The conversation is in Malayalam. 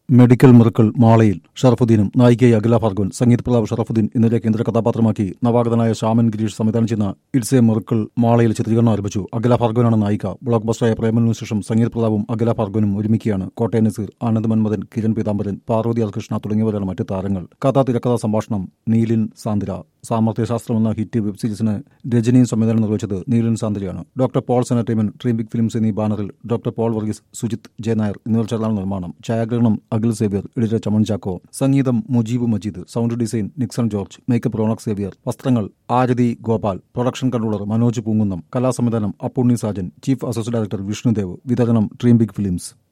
മെഡിക്കൽ മിറക്കിൾ മാളയിൽ ഷറഫുദ്ദീനും നായികയായ അഖില ഭാർഗവൻ സംഗീത് പ്രതാപ് ഷറഫുദ്ദീൻ എന്നിവരെ കേന്ദ്ര കഥാപാത്രമാക്കി നവാഗതനായ ശ്യാമൻ ഗിരീഷ് സംവിധാനം ചെയ്യുന്ന ഇറ്റ്സ് എ മിറക്കിൾ മാളയിൽ ചിത്രീകരണം ആരംഭിച്ചു അഖില ഭാർഗവനാണ് നായിക ബ്ലോക്ക് ബസ്റ്ററായ പ്രേമലിനു ശേഷം സംഗീത് പ്രതാപും അഖില ഭാർഗവനും ഒരുമിക്കുകയാണ് കോട്ടയം നസീർ ആനന്ദ് മന്മഥൻ കിരൺ പീതാംബരൻ പാർവതി അൽകൃഷ്ണ തുടങ്ങിയവരാണ് മറ്റ് താരങ്ങൾ കഥാ തിരക്കഥാ സംഭാഷണം നീലിൻ സാന്ദ്ര സാമർത്ഥ്യശാസ്ത്രം എന്ന ഹിറ്റ് വെബ് സീരീസിന് രജനിയും സംവിധാനം നിർവഹിച്ചത് നീലിൻ സാന്ദ്രയാണ് doctor Paul's entertainment dream big films എന്നീ ബാനറിൽ doctor Paul Varghese Sujith J Nair എന്നിവർ ചേർന്നാണ് നിർമ്മാണം ഛായാഗ്രഹണം അഖിൽ സേവ്യർ എഡിറ്റർ ചമൻ ചാക്കോ സംഗീതം Mujeeb Majeed sound design Nixon George makeup Ronex Xavier വസ്ത്രങ്ങൾ ആരതി ഗോപാൽ പ്രൊഡക്ഷൻ കൺട്രോളർ മനോജ് പൂങ്കുന്നം കലാസംവിധാനം Appunni Sajan chief associate director Vishnudev വിതരണം ഡ്രീം ബിഗ് ഫിലിംസ്